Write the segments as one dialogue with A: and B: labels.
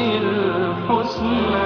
A: الحسنى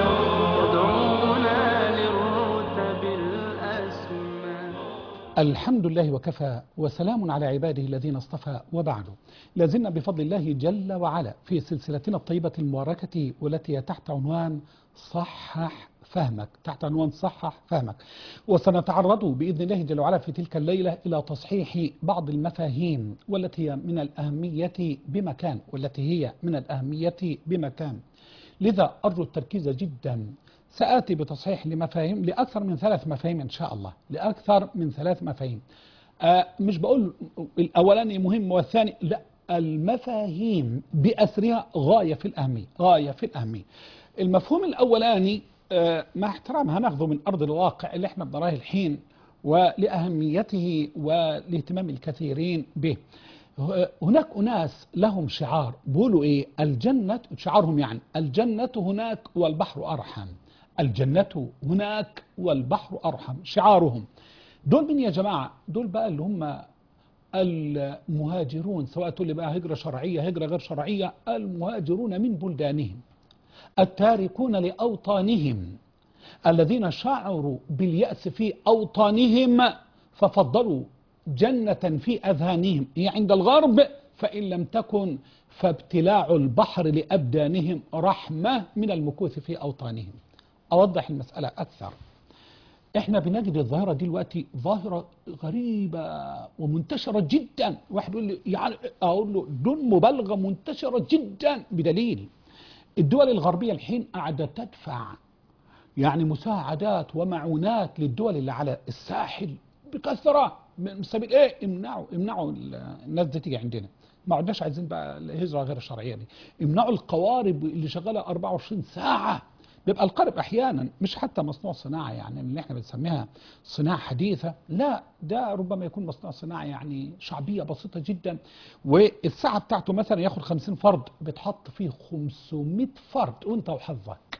A: يدعونا للرتب الأسمى
B: الحمد لله وكفى وسلام على عباده الذين اصطفى وبعد لازلنا بفضل الله جل وعلا في سلسلتنا الطيبة المباركة والتي هي تحت عنوان صحح فهمك تحت عنوان صحح فهمك وسنتعرض بإذن الله جل وعلا في تلك الليلة إلى تصحيح بعض المفاهيم والتي هي من الأهمية بمكان والتي هي من الأهمية بمكان لذا أرجو التركيز جدا سآتي بتصحيح لمفاهيم لأكثر من ثلاث مفاهيم إن شاء الله لأكثر من ثلاث مفاهيم آه مش بقول الأولاني مهم والثاني لا المفاهيم بأسرها غاية في الأهمية غاية في الأهمية المفهوم الأولاني آه مع احترام هناخذه من أرض الواقع اللي احنا بنراه الحين ولأهميته ولاهتمام الكثيرين به هناك أناس لهم شعار بيقولوا إيه الجنة شعارهم يعني الجنة هناك والبحر أرحم الجنة هناك والبحر أرحم شعارهم دول من يا جماعة دول بقى اللي هم المهاجرون سواء تقول لي بقى هجرة شرعية هجرة غير شرعية المهاجرون من بلدانهم التاركون لأوطانهم الذين شعروا باليأس في أوطانهم ففضلوا جنة في أذهانهم هي عند الغرب فإن لم تكن فابتلاع البحر لأبدانهم رحمة من المكوث في أوطانهم أوضح المسألة أكثر احنا بنجد الظاهرة دي دلوقتي ظاهرة غريبة ومنتشرة جدا واحد يقول لي يعني اقول له دون مبالغة منتشرة جدا بدليل الدول الغربية الحين قاعدة تدفع يعني مساعدات ومعونات للدول اللي على الساحل بكثرة من سبيل ايه امنعوا امنعوا الناس دي تيجي عندنا ما عدناش عايزين بقى الهجرة غير الشرعية دي امنعوا القوارب اللي شغالة 24 ساعة بيبقى القارب احيانا مش حتى مصنوع صناعه يعني اللي احنا بنسميها صناعه حديثه لا ده ربما يكون مصنوع صناعه يعني شعبيه بسيطه جدا والساعه بتاعته مثلا ياخد 50 فرد بتحط فيه 500 فرد وانت وحظك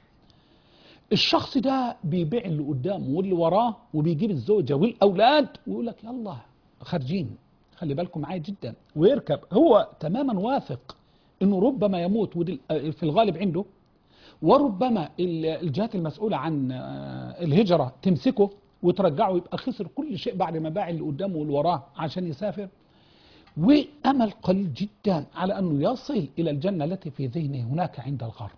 B: الشخص ده بيبيع اللي قدامه واللي وراه وبيجيب الزوجه والاولاد ويقول لك يلا خارجين خلي بالكم معايا جدا ويركب هو تماما واثق انه ربما يموت ودي في الغالب عنده وربما الجهات المسؤولة عن الهجرة تمسكه وترجعه يبقى خسر كل شيء بعد ما باع اللي قدامه واللي وراه عشان يسافر وأمل قليل جدا على أنه يصل إلى الجنة التي في ذهنه هناك عند الغرب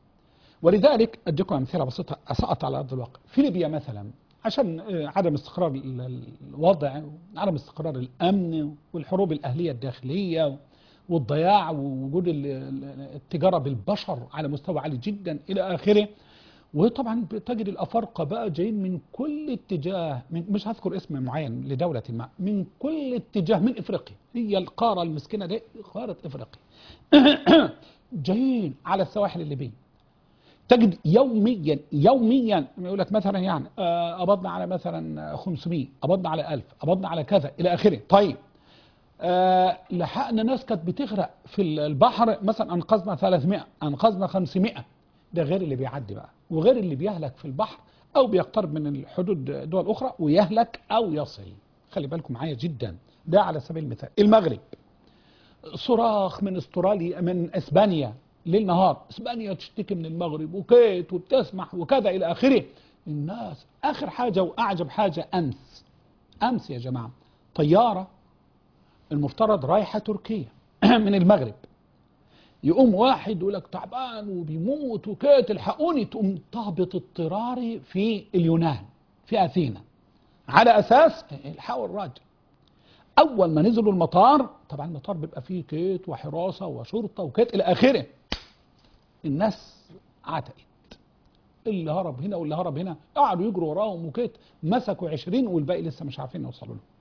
B: ولذلك أديكم أمثلة بسيطة أسقط على أرض الواقع في ليبيا مثلا عشان عدم استقرار الوضع عدم استقرار الأمن والحروب الأهلية الداخلية والضياع ووجود التجارة بالبشر على مستوى عالي جدا إلى آخره وطبعا تجد الأفارقة بقى جايين من كل اتجاه من مش هذكر اسم معين لدولة ما من كل اتجاه من إفريقيا هي القارة المسكينة دي قارة إفريقيا جايين على السواحل الليبية تجد يوميا يوميا يقول لك مثلا يعني قبضنا على مثلا 500 قبضنا على 1000 قبضنا على كذا إلى آخره طيب أه لحقنا ناس كانت بتغرق في البحر مثلا انقذنا 300 انقذنا 500 ده غير اللي بيعدي بقى وغير اللي بيهلك في البحر او بيقترب من الحدود دول اخرى ويهلك او يصل خلي بالكم معايا جدا ده على سبيل المثال المغرب صراخ من استراليا من اسبانيا ليل نهار اسبانيا تشتكي من المغرب وكيت وبتسمح وكذا الى اخره الناس اخر حاجه واعجب حاجه امس امس يا جماعه طياره المفترض رايحة تركيا من المغرب يقوم واحد يقول لك تعبان وبيموت وكيت الحقوني تقوم تهبط اضطراري في اليونان في أثينا على أساس الحقوا الراجل أول ما نزلوا المطار طبعا المطار بيبقى فيه كيت وحراسة وشرطة وكيت إلى آخره الناس عتقت اللي هرب هنا واللي هرب هنا قعدوا يجروا وراهم وكيت مسكوا عشرين والباقي لسه مش عارفين يوصلوا له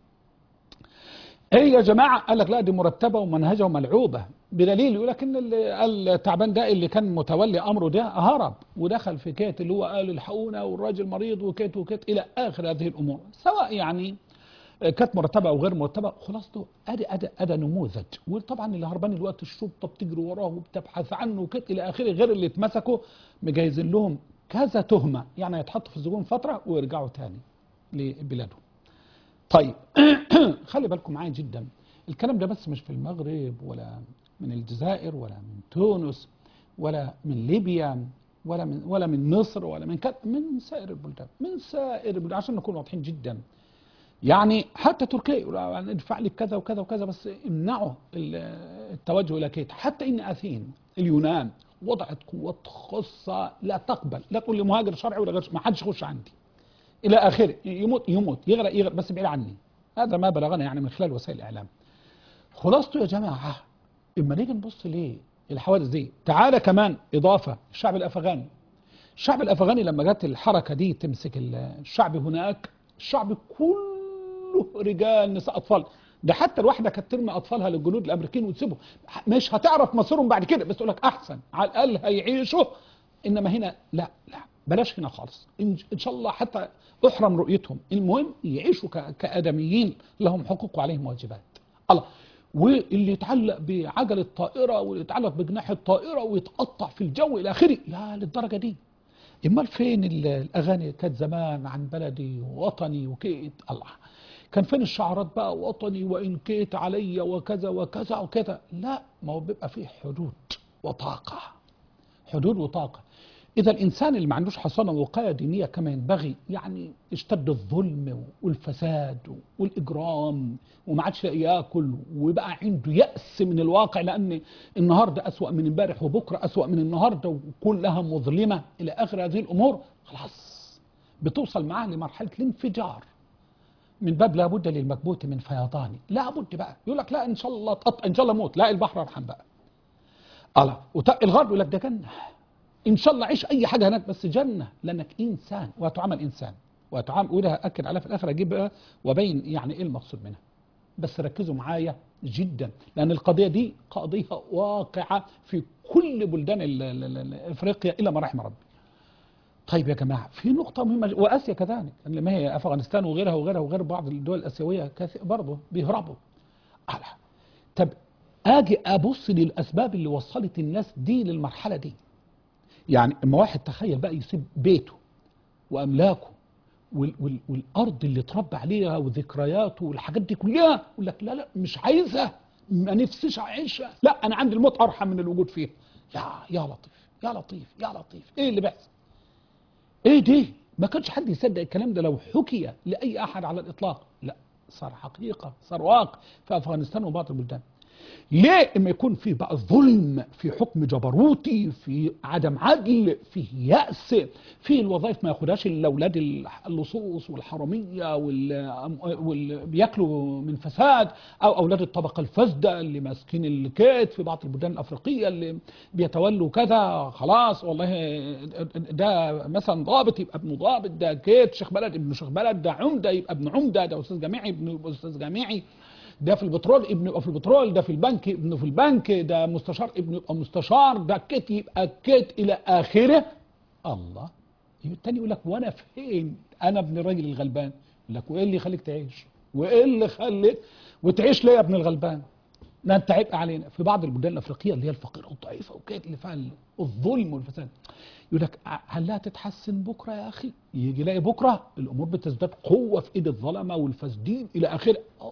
B: ايه يا جماعة قال لك لا دي مرتبة ومنهجة وملعوبة بدليل يقول لك ان التعبان ده اللي كان متولي امره ده هرب ودخل في كيت اللي هو قال الحقونا والراجل مريض وكيت وكيت الى اخر هذه الامور سواء يعني كانت مرتبة او غير مرتبة خلاصته ادي ادي ادي نموذج وطبعا اللي هربان الوقت الشرطة بتجري وراه وبتبحث عنه وكيت الى اخره غير اللي اتمسكوا مجهزين لهم كذا تهمة يعني يتحطوا في السجون فترة ويرجعوا تاني لبلادهم طيب خلي بالكم معايا جدا الكلام ده بس مش في المغرب ولا من الجزائر ولا من تونس ولا من ليبيا ولا من ولا من مصر ولا من كذا من سائر البلدان من سائر البلدان عشان نكون واضحين جدا يعني حتى تركيا يقولوا ندفع لك كذا وكذا وكذا بس امنعوا ال- التوجه الى كيت حتى ان اثين اليونان وضعت قوات خاصه لا تقبل لا تقول لي مهاجر شرعي ولا غير شرعي، ما حدش يخش عندي الى اخره يموت يموت يغرق يغرق بس بعيد عني هذا ما بلغنا يعني من خلال وسائل الاعلام خلاصته يا جماعه اما نيجي نبص ليه الحوادث دي تعالى كمان اضافه الشعب الافغاني الشعب الافغاني لما جت الحركه دي تمسك ال- الشعب هناك الشعب كله رجال نساء اطفال ده حتى الواحده كانت ترمي اطفالها للجنود الامريكيين وتسيبهم مش هتعرف مصيرهم بعد كده بس تقول لك احسن على الاقل هيعيشوا انما هنا لا لا بلاش هنا خالص ان إن شاء الله حتى احرم رؤيتهم المهم يعيشوا ك- كادميين لهم حقوق وعليهم واجبات الله واللي يتعلق بعجل الطائره واللي يتعلق بجناح الطائره ويتقطع في الجو الى اخره يا للدرجه دي امال فين ال- الاغاني كانت زمان عن بلدي ووطني وكيت الله كان فين الشعارات بقى وطني وان كيت علي وكذا وكذا وكذا لا ما هو بيبقى فيه حدود وطاقه حدود وطاقه اذا الانسان اللي ما عندوش حصانه وقايه دينيه كما ينبغي يعني اشتد الظلم والفساد والاجرام وما عادش لاقي ياكل وبقى عنده ياس من الواقع لان النهارده اسوا من امبارح وبكره اسوا من النهارده وكلها مظلمه الى اخر هذه الامور خلاص بتوصل معاه لمرحله الانفجار من باب لابد للمكبوت من فيضان لابد بقى يقول لك لا ان شاء الله تقطع ان شاء الله موت لا البحر ارحم بقى الله وت- الغرب يقول لك ده جنه ان شاء الله عيش اي حاجه هناك بس جنه لانك انسان وهتعامل انسان وهتعامل وده اكد عليها في الاخر اجيب بقى وابين يعني ايه المقصود منها بس ركزوا معايا جدا لان القضيه دي قضيه واقعه في كل بلدان ال- ال- ال- افريقيا الا ما رحم ربي طيب يا جماعه في نقطه مهمه واسيا كذلك اللي ما هي افغانستان وغيرها وغيرها وغير بعض الدول الاسيويه كثير برضه بيهربوا على طب اجي ابص للاسباب اللي وصلت الناس دي للمرحله دي يعني اما واحد تخيل بقى يسيب بيته واملاكه وال وال والارض اللي اتربى عليها وذكرياته والحاجات دي كلها يقول لك لا لا مش عايزها ما نفسيش اعيشها لا انا عندي الموت ارحم من الوجود فيها يا يا لطيف يا لطيف يا لطيف ايه اللي بيحصل ايه دي ما كانش حد يصدق الكلام ده لو حكي لاي احد على الاطلاق لا صار حقيقه صار واقع في افغانستان وبعض البلدان ليه اما يكون في بقى ظلم في حكم جبروتي في عدم عدل في يأس في الوظائف ما ياخدهاش الا اولاد اللصوص والحراميه وال وال بياكلوا من فساد او اولاد الطبقه الفاسده اللي ماسكين الكيت في بعض البلدان الافريقيه اللي بيتولوا كذا خلاص والله ده مثلا ضابط يبقى ابن ضابط ده كيت شيخ بلد ابن شيخ بلد ده عمده يبقى ابن عمده ده استاذ جامعي ابن استاذ جامعي ده في البترول ابنه يبقى في البترول ده في البنك ابنه في البنك ده مستشار ابنه يبقى مستشار ده كيت يبقى كيت الى اخره الله التاني يقول لك وانا فين انا ابن الراجل الغلبان يقول لك وايه اللي يخليك تعيش وايه اللي خليك وتعيش ليه يا ابن الغلبان ده انت عبء علينا في بعض البلدان الافريقيه اللي هي الفقيره والضعيفه وكيت اللي فيها الظلم والفساد يقول لك هل لا تتحسن بكره يا اخي يجي يلاقي بكره الامور بتزداد قوه في ايد الظلمه والفاسدين الى اخره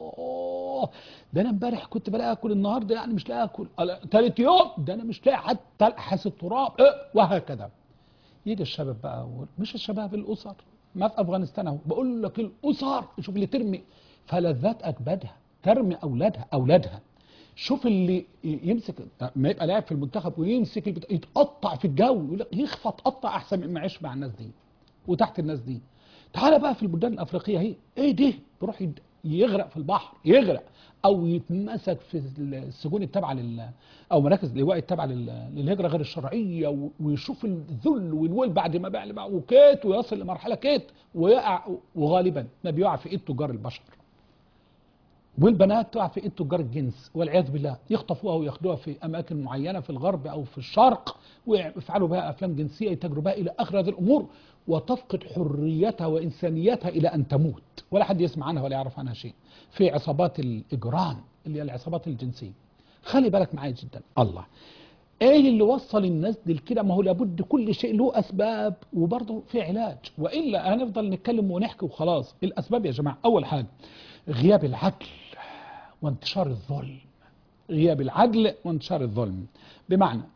B: اه ده انا امبارح كنت بلاقي اكل النهارده يعني مش لاقي اكل ثالث يوم ده انا مش لاقي حتى الحس التراب اه وهكذا يجي الشباب بقى مش الشباب الاسر ما في افغانستان اهو بقول لك الاسر شوف اللي ترمي فلذات اكبادها ترمي اولادها اولادها شوف اللي يمسك ما يبقى لاعب في المنتخب ويمسك البت... يتقطع في الجو يقول لك يخفط قطع احسن مما يعيش مع الناس دي وتحت الناس دي تعالى بقى في البلدان الافريقيه هي ايه دي بيروح يغرق في البحر يغرق او يتمسك في السجون التابعه لل او مراكز الايواء التابعه لل... للهجره غير الشرعيه و... ويشوف الذل والول بعد ما بقى بقى وكيت ويصل لمرحله كيت ويقع وغالبا ما بيقع في ايد تجار البشر والبنات تقع في ايد تجار الجنس والعياذ بالله يخطفوها وياخدوها في اماكن معينه في الغرب او في الشرق ويفعلوا بها افلام جنسيه يتاجروا بها الى اخر هذه الامور وتفقد حريتها وانسانيتها الى ان تموت ولا حد يسمع عنها ولا يعرف عنها شيء في عصابات الاجرام اللي هي العصابات الجنسيه خلي بالك معايا جدا الله ايه اللي وصل الناس دي لكده ما هو لابد كل شيء له اسباب وبرضه في علاج والا هنفضل نتكلم ونحكي وخلاص الاسباب يا جماعه اول حاجه غياب العدل وانتشار الظلم غياب العدل وانتشار الظلم بمعنى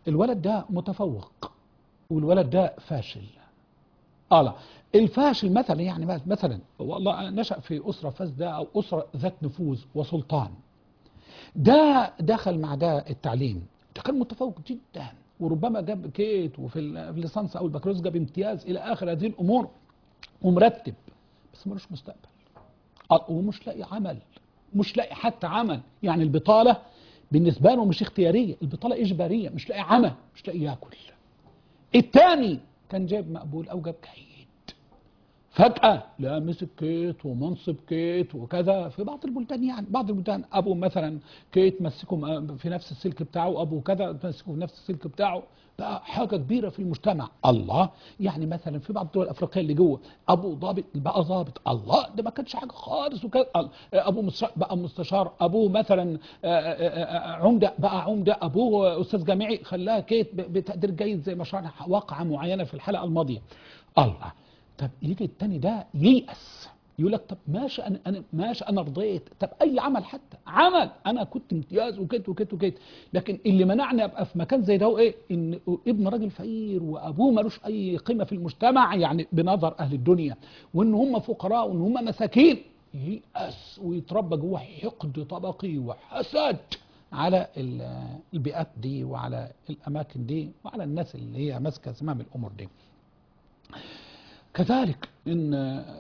B: الولد ده متفوق والولد ده فاشل اه لا الفاشل مثلا يعني مثلا والله نشأ في أسرة فاسدة أو أسرة ذات نفوذ وسلطان ده دخل مع ده التعليم ده كان متفوق جدا وربما جاب كيت وفي الليسانس او البكالوريوس جاب امتياز الى اخر هذه الامور ومرتب بس ملوش مستقبل آه، ومش لاقي عمل مش لاقي حتى عمل يعني البطاله بالنسبه له مش اختياريه البطاله اجباريه مش لاقي عمل مش لاقي ياكل الثاني كان جايب مقبول او جاب جيد فجأة لا مسك كيت ومنصب كيت وكذا في بعض البلدان يعني بعض البلدان أبو مثلا كيت مسكه م- في نفس السلك بتاعه أبو كذا مسكه في نفس السلك بتاعه بقى حاجة كبيرة في المجتمع الله يعني مثلا في بعض الدول الأفريقية اللي جوه أبو ضابط بقى ضابط الله ده ما كانش حاجة خالص وكذا ال- أبو مستشار بقى مستشار أبوه مثلا آه، آه، آه، عمدة بقى عمدة أبوه أستاذ جامعي خلاها كيت ب- بتقدير جيد زي ما شرحنا واقعة معينة في الحلقة الماضية الله طب يجي التاني ده ييأس يقول لك طب ماشي انا انا ماشي انا رضيت طب اي عمل حتى عمل انا كنت امتياز وكده وكده وكده لكن اللي منعني ابقى في مكان زي ده هو ايه ان ابن راجل فقير وابوه ملوش اي قيمه في المجتمع يعني بنظر اهل الدنيا وان هم فقراء وان هم مساكين ييأس ويتربى جوه حقد طبقي وحسد على ال- البيئات دي وعلى الاماكن دي وعلى الناس اللي هي ماسكه زمام الامور دي كذلك ان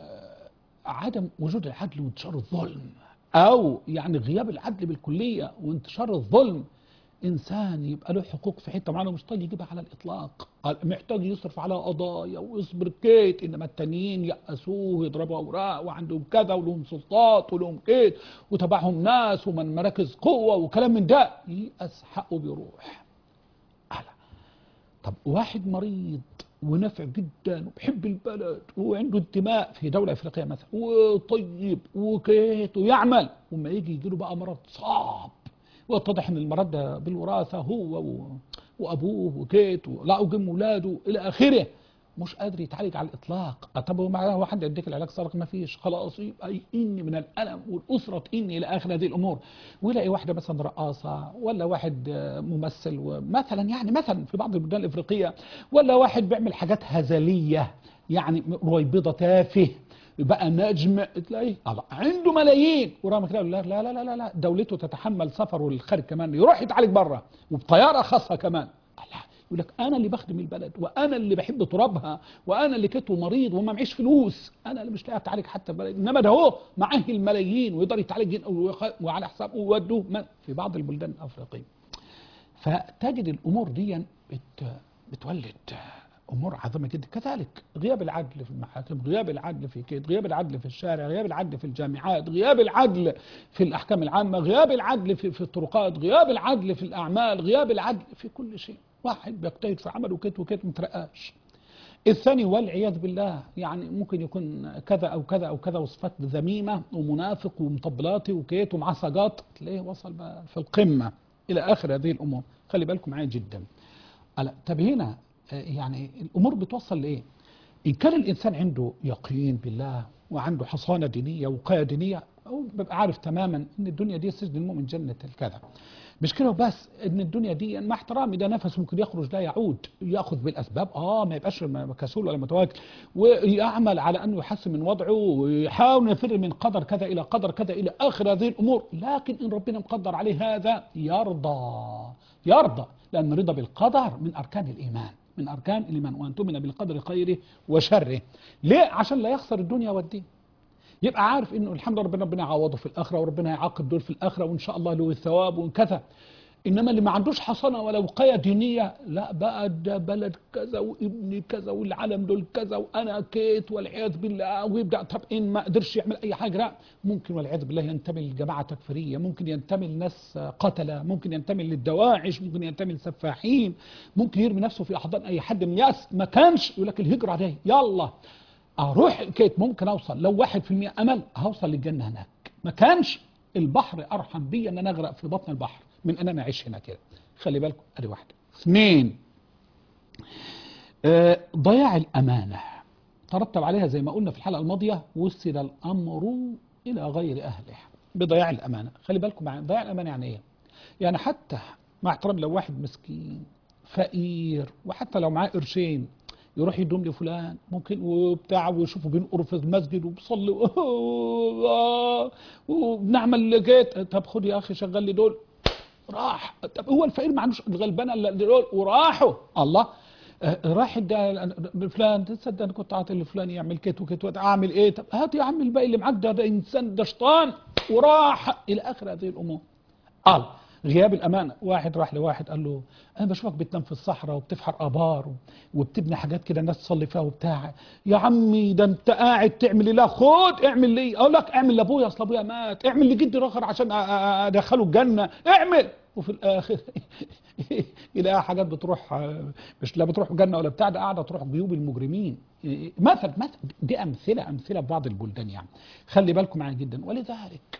B: عدم وجود العدل وانتشار الظلم او يعني غياب العدل بالكليه وانتشار الظلم انسان يبقى له حقوق في حته معينه مش طايق يجيبها على الاطلاق محتاج يصرف على قضايا ويصبر كيت انما التانيين يأسوه يضربوا اوراق وعندهم كذا ولهم سلطات ولهم كيت وتبعهم ناس ومن مراكز قوه وكلام من ده يأس حقه بيروح أعلى طب واحد مريض ونافع جدا وبيحب البلد وعنده انتماء في دولة افريقية مثلا وطيب وكيت ويعمل وما يجي يجي له بقى مرض صعب ويتضح ان المرض ده بالوراثة هو و... وابوه وكيت ولا وجم ولاده الى اخره مش قادر يتعالج على الاطلاق آه طب ومعناه هو حد يديك العلاج صارخ ما فيش خلاص يبقى يئن من الالم والاسره تئن الى اخر هذه الامور ويلاقي واحده مثلا رقاصه ولا واحد آه، ممثل مثلا يعني مثلا في بعض البلدان الافريقيه ولا واحد بيعمل حاجات هزليه يعني رويبضه تافه بقى نجم تلاقيه الله، عنده ملايين ورغم كده يقول لا لا لا لا لا دولته تتحمل سفره للخارج كمان يروح يتعالج بره وبطياره خاصه كمان الله يقول لك انا اللي بخدم البلد وانا اللي بحب ترابها وانا اللي كنت مريض وما معيش فلوس انا اللي مش لاقي اتعالج حتى بلد. انما ده هو معاه الملايين ويقدر يتعالج هنا ويخ- وعلى حسابه ويودوه من- في بعض البلدان الافريقيه فتجد الامور دي بت بتولد امور عظيمه جدا كذلك غياب العدل في المحاكم غياب العدل في كيد غياب العدل في الشارع غياب العدل في الجامعات غياب العدل في الاحكام العامه غياب العدل في, في الطرقات غياب العدل في الاعمال غياب العدل في كل شيء واحد بيجتهد في عمله كده وكده مترقاش الثاني والعياذ بالله يعني ممكن يكون كذا او كذا او كذا وصفات ذميمه ومنافق ومطبلاتي وكيت ومعصجات تلاقيه وصل بقى في القمه الى اخر هذه الامور خلي بالكم معايا جدا ألا طب هنا آه، يعني الامور بتوصل لايه؟ ان كان الانسان عنده يقين بالله وعنده حصانه دينيه وقايه دينيه هو بيبقى عارف تماما ان الدنيا دي سجن المؤمن جنه الكذا مش كده بس ان الدنيا دي مع احترامي ده نفس ممكن يخرج لا يعود ياخذ بالاسباب اه ما يبقاش م- كسول ولا متواكل ويعمل على انه يحسن من وضعه ويحاول يفر من قدر كذا الى قدر كذا الى اخر هذه الامور لكن ان ربنا مقدر عليه هذا يرضى يرضى لان الرضا بالقدر من اركان الايمان من اركان الايمان وان تؤمن بالقدر خيره وشره ليه عشان لا يخسر الدنيا والدين يبقى عارف انه الحمد لله ربنا ربنا يعوضه في الاخره وربنا يعاقب دول في الاخره وان شاء الله له الثواب وكذا انما اللي ما عندوش حصانه ولا وقايه دينيه لا بقى ده بلد كذا وابني كذا والعالم دول كذا وانا كيت والعياذ بالله ويبدا طب ان ما قدرش يعمل اي حاجه لا ممكن والعياذ بالله ينتمي لجماعه تكفيريه ممكن ينتمي لناس قتله ممكن ينتمي للدواعش ممكن ينتمي لسفاحين ممكن يرمي نفسه في احضان اي حد من ياس ما كانش يقول لك الهجره دي يلا اروح كيت ممكن اوصل لو واحد في المية امل هوصل للجنه هناك ما كانش البحر ارحم بي ان انا اغرق في بطن البحر من ان انا اعيش هنا كده خلي بالكم ادي واحده اثنين آه، ضياع الامانه ترتب عليها زي ما قلنا في الحلقه الماضيه وصل الامر الى غير اهله بضياع الامانه خلي بالكم معايا ضياع الامانه يعني ايه يعني حتى مع احترام لو واحد مسكين فقير وحتى لو معاه قرشين يروح يدوم لفلان ممكن وبتاع ويشوفه بينقر في المسجد وبيصلي وبنعمل جيت طب خد يا اخي شغل لي دول راح طب هو الفقير ما عندوش الغلبان اللي دول وراحوا الله آه، راح ادى لفلان تصدق انا كنت عاطي لفلان يعمل كيت وكيت وكيت، اعمل ايه طب هات يا عم الباقي اللي معاك ده, ده انسان ده شيطان وراح الى اخر هذه الامور قال غياب الامانه واحد راح لواحد قال له انا بشوفك بتنام في الصحراء وبتفحر ابار وبتبني حاجات كده الناس تصلي فيها وبتاع يا عمي ده انت قاعد تعمل ايه لا خد اعمل لي اقول لك اعمل لابويا اصل ابويا مات اعمل لجدي رخر عشان أ- أ- ادخله الجنه اعمل وفي الاخر يلاقي حاجات بتروح مش لا بتروح جنه ولا بتاع ده قاعده تروح جيوب المجرمين مثل مثل دي امثله امثله في بعض البلدان يعني خلي بالكم معايا جدا ولذلك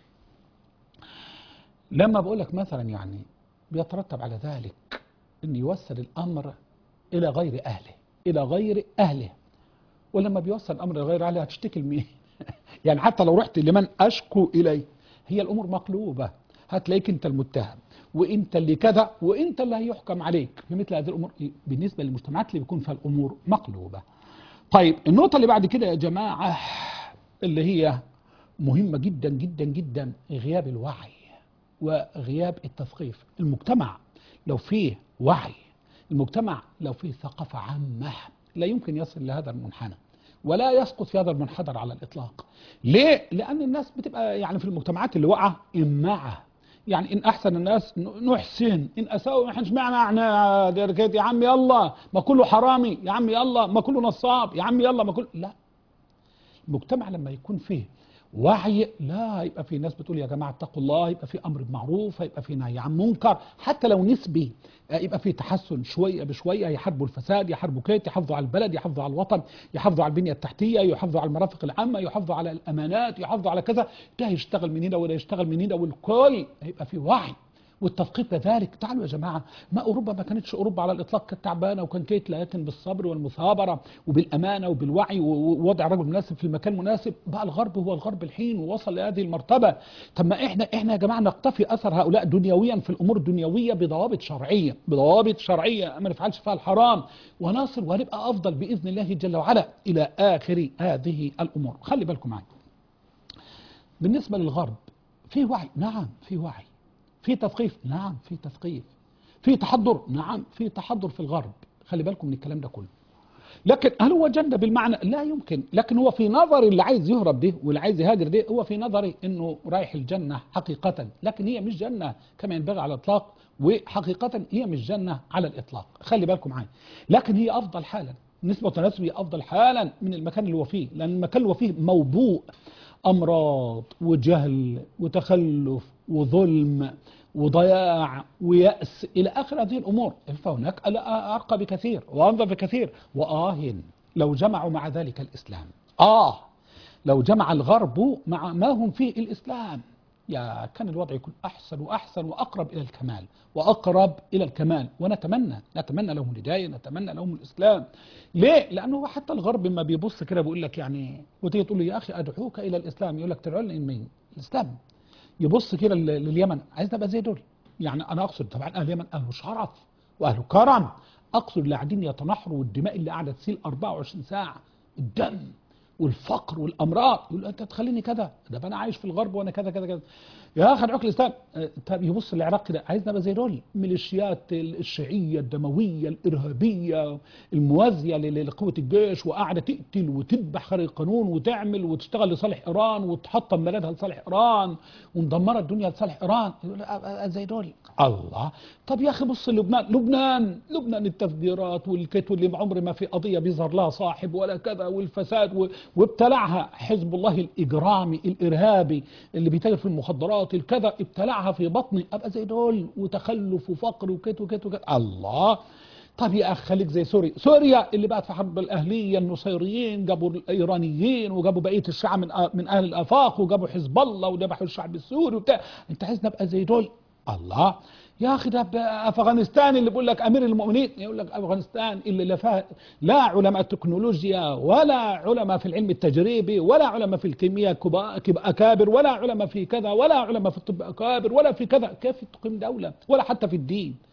B: لما بقول لك مثلا يعني بيترتب على ذلك ان يوصل الامر الى غير اهله الى غير اهله ولما بيوصل الامر الى غير اهله هتشتكي لمين يعني حتى لو رحت لمن اشكو اليه هي الامور مقلوبه هتلاقيك انت المتهم وانت اللي كذا وانت اللي هيحكم عليك في مثل هذه الامور بالنسبه للمجتمعات اللي بيكون فيها الامور مقلوبه طيب النقطه اللي بعد كده يا جماعه اللي هي مهمه جدا جدا جدا غياب الوعي وغياب التثقيف المجتمع لو فيه وعي المجتمع لو فيه ثقافة عامة لا يمكن يصل لهذا المنحنى ولا يسقط في هذا المنحدر على الإطلاق ليه؟ لأن الناس بتبقى يعني في المجتمعات اللي واقعة إمعة يعني إن أحسن الناس ن- نحسن إن أساءوا نحن معنى احنا دركات يا عم يلا ما كله حرامي يا عم يلا ما كله نصاب يا عم يلا ما كله لا المجتمع لما يكون فيه وعي لا يبقى في ناس بتقول يا جماعه اتقوا الله يبقى في امر بمعروف يبقى في نهي عن منكر حتى لو نسبي آه، يبقى في تحسن شويه بشويه يحاربوا الفساد يحاربوا كيت يحافظوا على البلد يحافظوا على الوطن يحافظوا على البنيه التحتيه يحافظوا على المرافق العامه يحافظوا على الامانات يحافظوا على كذا ده يشتغل من هنا وده يشتغل من هنا والكل هيبقى في وعي والتثقيف كذلك تعالوا يا جماعة ما أوروبا ما كانتش أوروبا على الإطلاق كانت تعبانة وكان كيت لكن بالصبر والمثابرة وبالأمانة وبالوعي ووضع رجل مناسب في المكان المناسب بقى الغرب هو الغرب الحين ووصل لهذه المرتبة طب ما إحنا إحنا يا جماعة نقتفي أثر هؤلاء دنيويا في الأمور الدنيوية بضوابط شرعية بضوابط شرعية ما نفعلش فيها الحرام ونصل وهنبقى أفضل بإذن الله جل وعلا إلى آخر هذه الأمور خلي بالكم معي بالنسبة للغرب في وعي نعم في وعي في تثقيف نعم في تثقيف في تحضر نعم في تحضر في الغرب خلي بالكم من الكلام ده كله لكن هل هو جنة بالمعنى لا يمكن لكن هو في نظري اللي عايز يهرب ده واللي عايز يهاجر ده هو في نظري انه رايح الجنة حقيقة لكن هي مش جنة كما ينبغي على الاطلاق وحقيقة هي مش جنة على الاطلاق خلي بالكم معايا لكن هي افضل حالا نسبة وتناسب هي افضل حالا من المكان اللي هو فيه لان المكان اللي هو فيه موبوء امراض وجهل وتخلف وظلم وضياع ويأس إلى آخر هذه الأمور فهناك ألا أرقى بكثير وأنظر بكثير وآه لو جمعوا مع ذلك الإسلام آه لو جمع الغرب مع ما هم فيه الإسلام يا كان الوضع يكون أحسن وأحسن وأقرب إلى الكمال وأقرب إلى الكمال ونتمنى نتمنى لهم الهداية نتمنى لهم الإسلام ليه؟ لأنه هو حتى الغرب ما بيبص كده بيقول لك يعني وتيجي تقول له يا أخي أدعوك إلى الإسلام يقول لك تدعو لنا مين؟ الإسلام يبص كده لل- لليمن عايز نبقى زي دول يعني انا اقصد طبعا اهل اليمن اهل شرف واهل كرم اقصد اللي قاعدين يتنحروا والدماء اللي قاعده تسيل 24 ساعه الدم والفقر والامراض يقول انت تخليني كذا ده انا عايش في الغرب وانا كذا كذا كذا يا اخي ادعوك الاسلام آه، طب يبص للعراق كده عايز نبقى زي دول ميليشيات الشيعيه الدمويه الارهابيه الموازيه ل- لقوه الجيش وقاعده تقتل وتذبح خارج القانون وتعمل وتشتغل لصالح ايران وتحطم بلدها لصالح ايران ومدمره الدنيا لصالح ايران يقول لك أبقى زي دول الله طب يا اخي بص لبنان لبنان لبنان التفجيرات والكت واللي عمر ما في قضيه بيظهر لها صاحب ولا كذا والفساد و- وابتلعها حزب الله الاجرامي الارهابي اللي بيتاجر في المخدرات الكذا ابتلعها في بطني ابقى زي دول وتخلف وفقر وكت وكت وكت الله طب يا اخ خليك زي سوريا سوريا اللي بقت في حرب الاهليه النصيريين جابوا الايرانيين وجابوا بقيه الشعب من آ- من اهل الافاق وجابوا حزب الله وذبحوا الشعب السوري وبتاع انت عايز نبقى زي دول الله يا اخي ده بقى افغانستان اللي بيقول لك امير المؤمنين يقول لك افغانستان اللي لا فيها لا علماء تكنولوجيا ولا علماء في العلم التجريبي ولا علماء في الكيمياء كبا- كب- اكابر ولا علماء في كذا ولا علماء في الطب اكابر ولا في كذا كيف تقيم دوله ولا حتى في الدين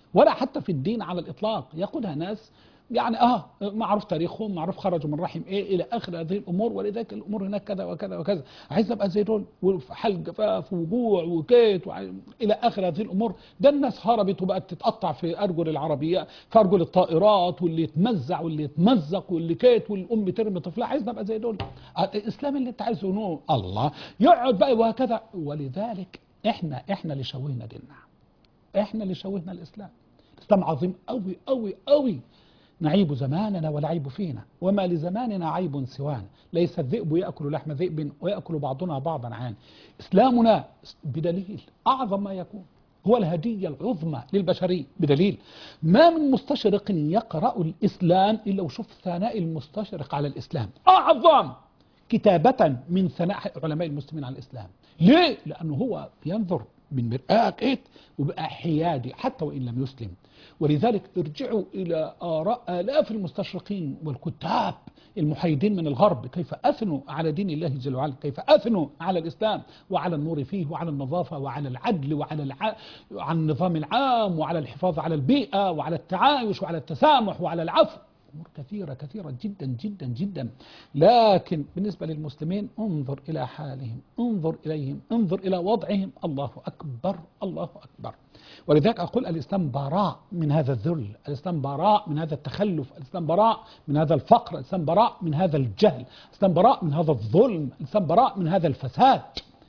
B: ولا حتى في الدين على الإطلاق يقودها ناس يعني اه معروف تاريخهم معروف خرجوا من رحم ايه الى اخر هذه الامور ولذلك الامور هناك كذا وكذا وكذا عايز ابقى زي دول وحل جفاف وجوع وكيت وع- الى اخر هذه الامور ده الناس هربت وبقت تتقطع في ارجل العربيه في ارجل الطائرات واللي يتمزع واللي يتمزق واللي كيت والام ترمي طفلها عايز ابقى زي دول آه، الاسلام اللي انت عايزه نور الله يقعد بقى وهكذا ولذلك احنا احنا اللي شوهنا ديننا احنا اللي شوهنا الاسلام الاسلام عظيم قوي قوي قوي نعيب زماننا والعيب فينا وما لزماننا عيب سوانا ليس الذئب يأكل لحم ذئب ويأكل بعضنا بعضا عان إسلامنا بدليل أعظم ما يكون هو الهدية العظمى للبشرية بدليل ما من مستشرق يقرأ الإسلام إلا وشوف ثناء المستشرق على الإسلام أعظم كتابة من ثناء علماء المسلمين على الإسلام ليه؟ لأنه هو ينظر من مرآة إيه وبقى حيادي حتى وإن لم يسلم ولذلك ارجعوا إلى آراء آلاف المستشرقين والكتاب المحايدين من الغرب كيف أثنوا على دين الله جل وعلا كيف أثنوا على الإسلام وعلى النور فيه وعلى النظافة وعلى العدل وعلى الع... على النظام العام وعلى الحفاظ على البيئة وعلى التعايش وعلى التسامح وعلى العفو أمور كثيرة كثيرة جدا جدا جدا لكن بالنسبة للمسلمين انظر إلى حالهم انظر إليهم انظر إلى وضعهم الله أكبر الله أكبر ولذلك أقول الإسلام براء من هذا الذل الإسلام براء من هذا التخلف الإسلام براء من هذا الفقر الإسلام براء من هذا الجهل الإسلام براء من هذا الظلم الإسلام براء من هذا الفساد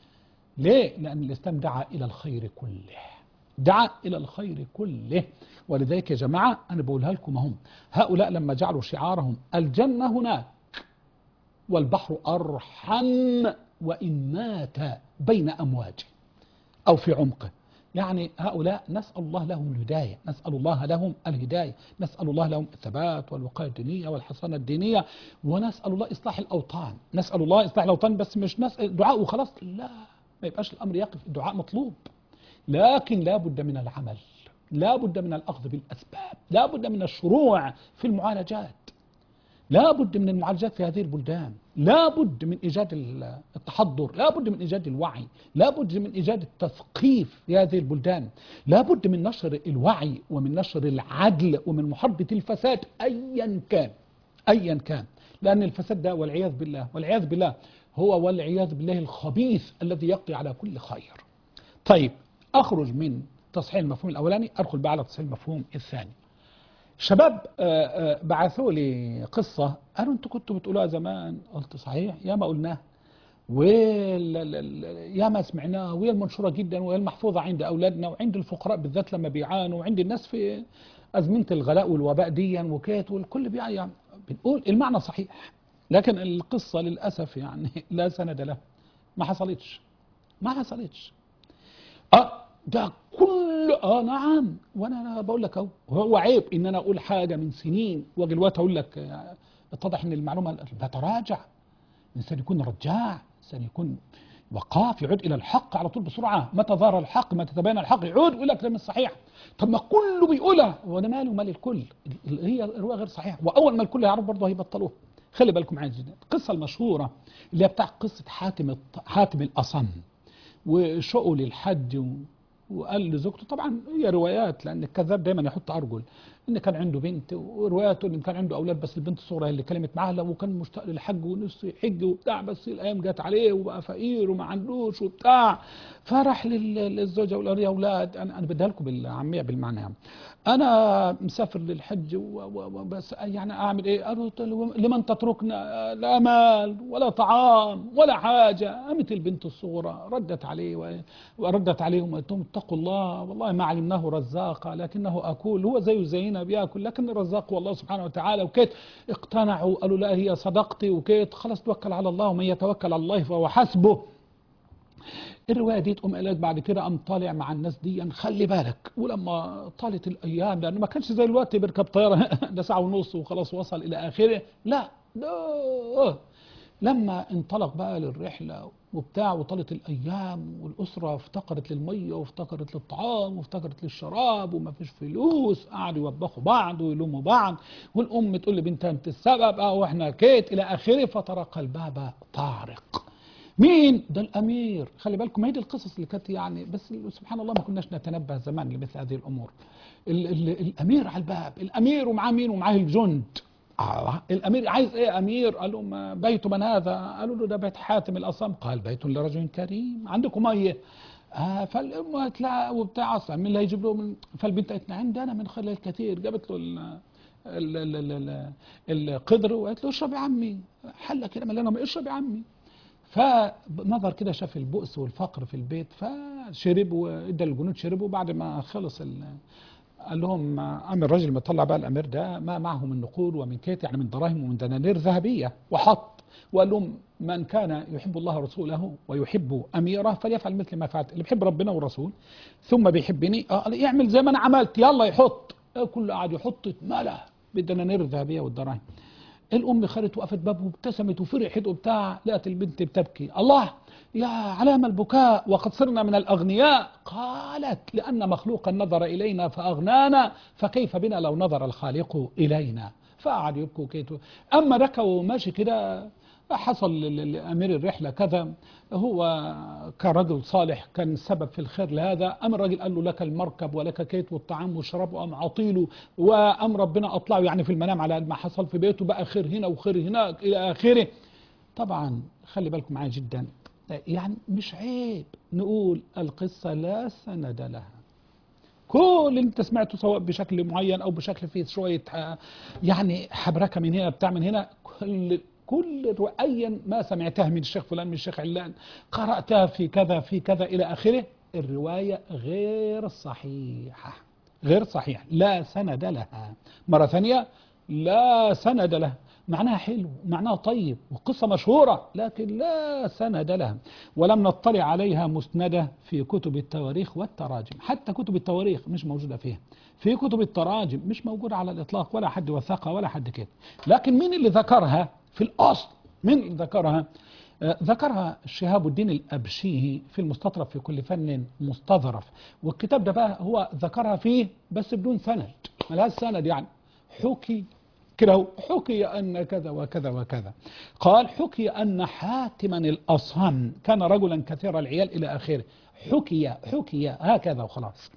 B: ليه؟ لأن الإسلام دعا إلى الخير كله دعا إلى الخير كله ولذلك يا جماعة أنا بقولها لكم هم هؤلاء لما جعلوا شعارهم الجنة هناك والبحر أرحم وإن مات بين أمواجه أو في عمقه يعني هؤلاء نسأل الله لهم الهداية نسأل الله لهم الهداية نسأل الله لهم الثبات والوقاية الدينية والحصانة الدينية ونسأل الله إصلاح الأوطان نسأل الله إصلاح الأوطان بس مش نسأل دعاء وخلاص لا ما يبقاش الأمر يقف الدعاء مطلوب لكن لا بد من العمل لا بد من الأخذ بالأسباب لا بد من الشروع في المعالجات لا بد من المعالجات في هذه البلدان لا بد من إيجاد التحضر لا بد من إيجاد الوعي لا بد من إيجاد التثقيف في هذه البلدان لا بد من نشر الوعي ومن نشر العدل ومن محاربة الفساد أيا كان أيا كان لأن الفساد ده والعياذ بالله والعياذ بالله هو والعياذ بالله الخبيث الذي يقضي على كل خير طيب أخرج من تصحيح المفهوم الأولاني أدخل بقى على تصحيح المفهوم الثاني شباب آه، آه، بعثوا لي قصة قالوا انتوا كنتوا بتقولوها زمان قلت صحيح يا ما قلناها ويا ما سمعناها وهي المنشورة جدا وهي المحفوظة عند أولادنا وعند الفقراء بالذات لما بيعانوا وعند الناس في أزمنة الغلاء والوباء ديا وكيت والكل بيعاني يعني بنقول المعنى صحيح لكن القصة للأسف يعني لا سند لها ما حصلتش ما حصلتش اه ده كل اه نعم وانا أنا بقول لك اهو هو عيب ان انا اقول حاجه من سنين واجي الوقت اقول لك آه، اتضح ان المعلومه بتراجع الانسان يكون رجاع الانسان يكون وقاف يعود الى الحق على طول بسرعه متى ظهر الحق متى تبين الحق يعود يقول لك ده مش صحيح طب ما كله بيقولها وانا مالي ومال الكل ال- ال- هي الروايه غير صحيحه واول ما الكل يعرف برضه هيبطلوها خلي بالكم معايا جدا القصه المشهوره اللي هي بتاع قصه حاتم الط- حاتم الاصم وشقوا للحج و- وقال لزوجته طبعا هي روايات لان الكذاب دايما يحط ارجل ان كان عنده بنت وروايات تقول ان كان عنده اولاد بس البنت الصغرى هي اللي كلمت معاه لو كان مشتاق للحج ونفسه يحج وبتاع بس الايام جت عليه وبقى فقير وما عندوش وبتاع فراح لل- للزوجه وقال يا اولاد انا انا بديها لكم بالعاميه بالمعنى يعني. انا مسافر للحج و- و- وبس يعني اعمل ايه؟ قالوا طيب لمن تتركنا لا مال ولا طعام ولا حاجه قامت البنت الصغرى ردت عليه و- وردت عليهم قالت لهم اتقوا الله والله ما علمناه رزاقا لكنه اكول هو زيه زينا بياكل لكن الرزاق هو الله سبحانه وتعالى وكيت اقتنعوا قالوا لا هي صدقتي وكيت خلاص توكل على الله ومن يتوكل على الله فهو حسبه الروايه دي تقوم قالت بعد كده قام طالع مع الناس دي خلي بالك ولما طالت الايام لانه ما كانش زي الوقت بيركب طياره ده ساعه ونص وخلاص وصل الى اخره لا ده لما انطلق بقى للرحله وبتاع وطالت الايام والاسره افتقرت للميه وافتقرت للطعام وافتقرت للشراب وما فيش فلوس قعدوا يوبخوا بعض ويلوموا بعض والام تقول لبنتها انت السبب اه واحنا كيت الى اخره فطرق الباب طارق مين ده الامير خلي بالكم هي دي القصص اللي كانت يعني بس سبحان الله ما كناش نتنبه زمان لمثل هذه الامور ال ال الامير على الباب الامير ومعاه مين ومعاه الجند آه الامير عايز ايه امير قال لهم بيت من هذا قالوا له ده بيت حاتم الاصم قال بيت لرجل كريم عندكم ايه آه فالام تلاقى وبتاع اصلا مين اللي هيجيب له من فالبنت قالت عندنا من خلال الكثير جابت له ال ال ال ال ال القدر وقالت له اشرب يا عمي حله كده مليانه اشرب يا عمي فنظر كده شاف البؤس والفقر في البيت فشرب وادى الجنود شربوا بعد ما خلص ال قال لهم قام الراجل مطلع بقى الامير ده ما معه من نقود ومن كيت يعني من دراهم ومن دنانير ذهبيه وحط وقال لهم من كان يحب الله ورسوله ويحب اميره فليفعل مثل ما فعلت اللي بيحب ربنا والرسول ثم بيحبني آه يعمل زي ما انا عملت يلا يحط كل قاعد يحط اتملى بالدنانير الذهبيه والدراهم الام خدت وقفت بابه وابتسمت وفرحت وبتاع لقت البنت بتبكي الله يا علام البكاء وقد صرنا من الاغنياء قالت لان مخلوقا نظر الينا فاغنانا فكيف بنا لو نظر الخالق الينا فقعد يبكوا كيتو اما ركوا وماشي كده حصل لامير الرحله كذا هو كرجل صالح كان سبب في الخير لهذا أم الراجل قال له لك المركب ولك كيت والطعام والشراب وأم عطيله وأم ربنا أطلعه يعني في المنام على ما حصل في بيته بقى خير هنا وخير هناك إلى آخره طبعا خلي بالكم معايا جدا يعني مش عيب نقول القصة لا سند لها كل اللي انت سمعته سواء بشكل معين او بشكل فيه شويه يعني حبركه من هنا بتاع من هنا كل كل ايا ما سمعتها من الشيخ فلان من الشيخ علان قراتها في كذا في كذا الى اخره الروايه غير صحيحه غير صحيحه لا سند لها مره ثانيه لا سند لها معناها حلو معناها طيب وقصة مشهورة لكن لا سند لها ولم نطلع عليها مسندة في كتب التواريخ والتراجم حتى كتب التواريخ مش موجودة فيها في كتب التراجم مش موجودة على الإطلاق ولا حد وثقها ولا حد كده لكن مين اللي ذكرها في الأصل مين اللي ذكرها آه ذكرها شهاب الدين الأبشيهي في المستطرف في كل فن مستظرف والكتاب ده بقى هو ذكرها فيه بس بدون سند ملهاش سند يعني حكي كده حكي أن كذا وكذا وكذا قال حكي أن حاتما الأصم كان رجلا كثير العيال إلى آخره حكي حكي هكذا وخلاص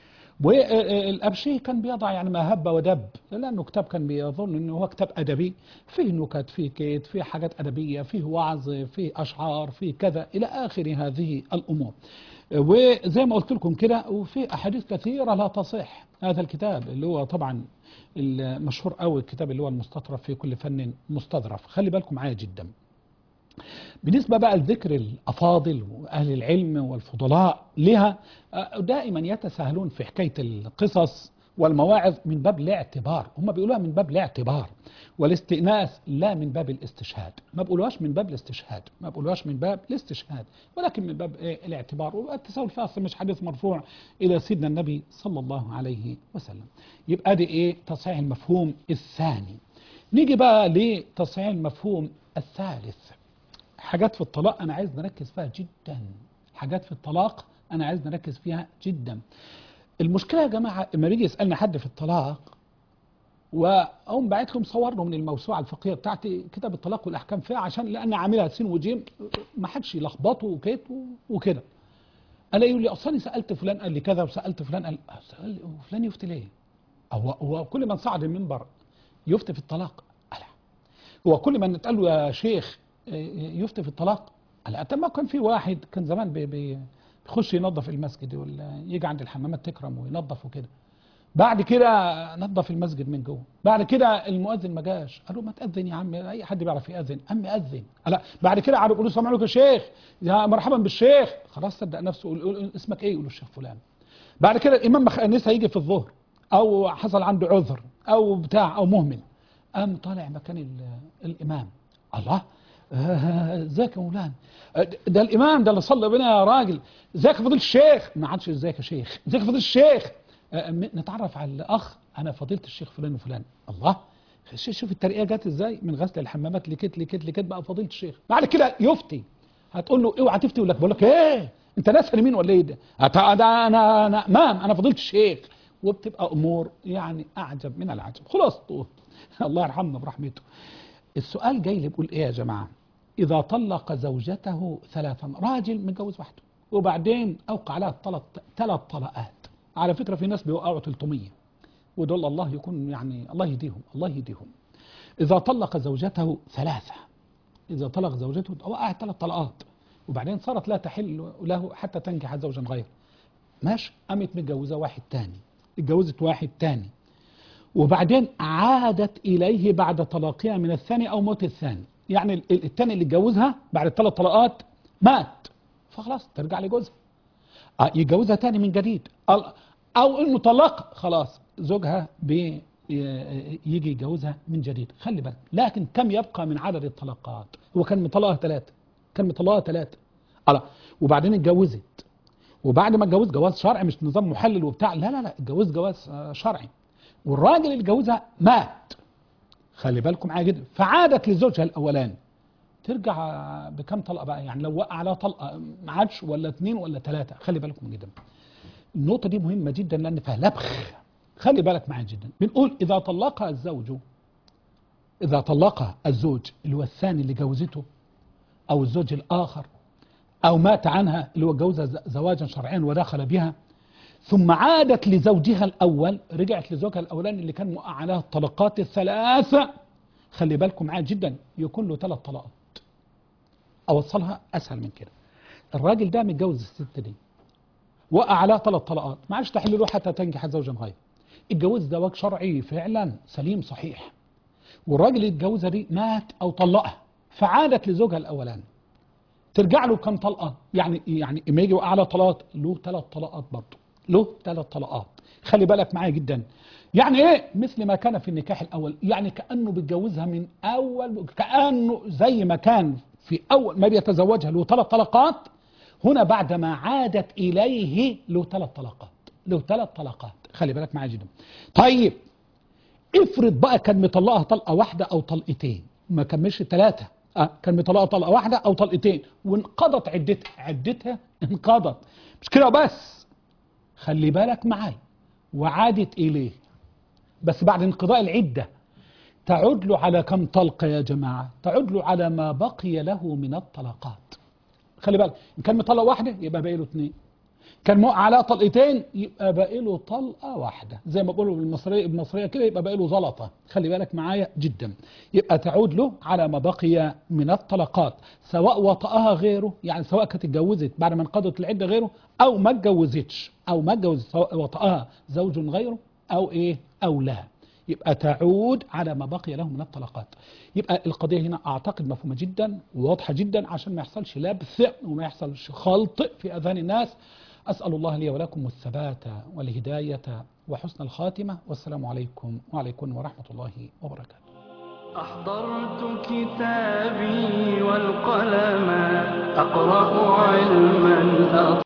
B: والأبشي كان بيضع يعني ما هب ودب لأنه كتاب كان بيظن أنه هو كتاب أدبي فيه نكت فيه كيت فيه حاجات أدبية فيه وعظ فيه أشعار فيه كذا إلى آخر هذه الأمور وزي ما قلت لكم كده وفي أحاديث كثيرة لا تصح هذا الكتاب اللي هو طبعا المشهور قوي الكتاب اللي هو المستطرف في كل فن مستظرف خلي بالكم معايا جدا بالنسبة بقى لذكر الأفاضل وأهل العلم والفضلاء لها دائما يتساهلون في حكاية القصص والمواعظ من باب الاعتبار هم بيقولوها من باب الاعتبار والاستئناس لا من باب الاستشهاد ما بيقولوهاش من باب الاستشهاد ما بيقولوهاش من باب الاستشهاد ولكن من باب إيه الاعتبار والتساهل فيها أصلا مش حديث مرفوع إلى سيدنا النبي صلى الله عليه وسلم يبقى دي إيه تصحيح المفهوم الثاني نيجي بقى لتصحيح المفهوم الثالث حاجات في الطلاق أنا عايز نركز فيها جدا حاجات في الطلاق أنا عايز نركز فيها جدا المشكلة يا جماعة لما بيجي يسألني حد في الطلاق وأقوم باعت لهم صور له من الموسوعة الفقهية بتاعتي كتاب الطلاق والأحكام فيها عشان لأن عاملها سين وجيم ما حدش يلخبطه وكيت وكده ألاقي يقول لي أصلا سألت فلان قال لي كذا وسألت فلان قال سأل فلان يفتي ليه؟ هو هو كل من صعد المنبر يفتي في الطلاق؟ ألا هو كل من قال له يا شيخ يفتي في الطلاق؟ ألا طب ما كان في واحد كان زمان بي بي يخش ينظف المسجد ولا يجي عند الحمامات تكرم وينظف وكده بعد كده نظف المسجد من جوه بعد كده المؤذن ما جاش قالوا ما تاذن يا عم اي حد بيعرف ياذن عم اذن لا بعد كده قعدوا يقولوا السلام عليكم يا شيخ يا مرحبا بالشيخ خلاص صدق نفسه يقول يقول اسمك ايه يقولوا الشيخ فلان بعد كده الامام لسه هيجي في الظهر او حصل عنده عذر او بتاع او مهمل قام طالع مكان الامام الله ازيك يا مولانا ده الامام ده اللي صلى بنا يا راجل ازيك يا فضيله الشيخ ما عادش ازيك يا شيخ ازيك يا فضيله الشيخ نتعرف على الاخ انا فضيله الشيخ فلان وفلان الله شوف الترقيه جت ازاي من غسل الحمامات لكت لكت لكت بقى فضيله الشيخ بعد كده يفتي هتقول له اوعى تفتي يقول لك بقول لك ايه انت ناس مين ولا ايه ده ده انا انا امام انا فضيله الشيخ وبتبقى امور يعني اعجب من العجب خلاص الله يرحمنا برحمته السؤال جاي لي بيقول ايه يا جماعه إذا طلق زوجته ثلاثا راجل متجوز واحده وبعدين أوقع لها ثلاث ثلاث طلقات على فكرة في ناس بيوقعوا 300 ودول الله يكون يعني الله يهديهم الله يهديهم إذا طلق زوجته ثلاثة إذا طلق زوجته وقع ثلاث طلقات وبعدين صارت لا تحل له حتى تنكح زوجا غيره ماشي قامت متجوزة واحد تاني اتجوزت واحد تاني وبعدين عادت إليه بعد طلاقها من الثاني أو موت الثاني يعني ال- ال- الثاني اللي اتجوزها بعد الثلاث طلقات مات فخلاص ترجع لجوزها آه، يتجوزها تاني من جديد ال- أو إنه طلق خلاص زوجها بي ي- يجي يتجوزها من جديد خلي بالك لكن كم يبقى من عدد الطلقات هو كان مطلقها ثلاثة كان مطلقها ثلاثة الله وبعدين اتجوزت وبعد ما اتجوز جواز شرعي مش نظام محلل وبتاع لا لا لا اتجوز جواز آه، شرعي والراجل اللي اتجوزها مات خلي بالكم معايا جدا فعادت لزوجها الاولاني ترجع بكم طلقه بقى يعني لو وقع عليها طلقه ما عادش ولا اثنين ولا ثلاثه خلي بالكم جدا النقطه دي مهمه جدا لان فيها لبخ خلي بالك معايا جدا بنقول اذا طلقها الزوج اذا طلقها الزوج اللي هو الثاني اللي جوزته او الزوج الاخر او مات عنها اللي هو جوزها ز- زواجا شرعيا ودخل بها ثم عادت لزوجها الأول رجعت لزوجها الأولاني اللي كان موقع عليها الطلقات الثلاثة خلي بالكم معاه جدا يكون له ثلاث طلقات أوصلها أسهل من كده الراجل ده متجوز الست دي وقع عليها ثلاث طلقات ما عادش تحل له حتى تنجح زوجا غيره الجواز زواج شرعي فعلا سليم صحيح والراجل اللي اتجوزها دي مات أو طلقها فعادت لزوجها الأولاني ترجع له كم طلقه يعني يعني اما يجي يوقع على طلقات له ثلاث طلقات برضه له ثلاث طلقات خلي بالك معايا جدا يعني ايه مثل ما كان في النكاح الاول يعني كانه بيتجوزها من اول كانه زي ما كان في اول ما بيتزوجها له ثلاث طلقات هنا بعدما عادت اليه له ثلاث طلقات له ثلاث طلقات خلي بالك معايا جدا طيب افرض بقى كان مطلقها طلقه واحده او طلقتين ما كملش ثلاثه اه كان مطلقها طلقه واحده او طلقتين وانقضت عدتها عدتها انقضت مش كده بس خلي بالك معايا وعادت اليه بس بعد انقضاء العده تعود له على كم طلقه يا جماعه تعود له على ما بقي له من الطلقات خلي بالك ان كان مطلق واحده يبقى باقي له اثنين كان موقع عليها طلقتين يبقى باقي له طلقه واحده زي ما بيقولوا بالمصريه بالمصريه كده يبقى باقي له زلطه خلي بالك معايا جدا يبقى تعود له على ما بقي من الطلقات سواء وطأها غيره يعني سواء كانت اتجوزت بعد ما انقضت العده غيره او ما اتجوزتش او ما اتجوزت سواء وطأها زوج غيره او ايه او لا يبقى تعود على ما بقي له من الطلقات يبقى القضية هنا أعتقد مفهومة جدا وواضحة جدا عشان ما يحصلش لبث وما يحصلش خلط في أذهان الناس أسأل الله لي ولكم الثبات والهداية وحسن الخاتمة والسلام عليكم وعليكم ورحمة الله وبركاته
A: أحضرت كتابي والقلم أقرأ علما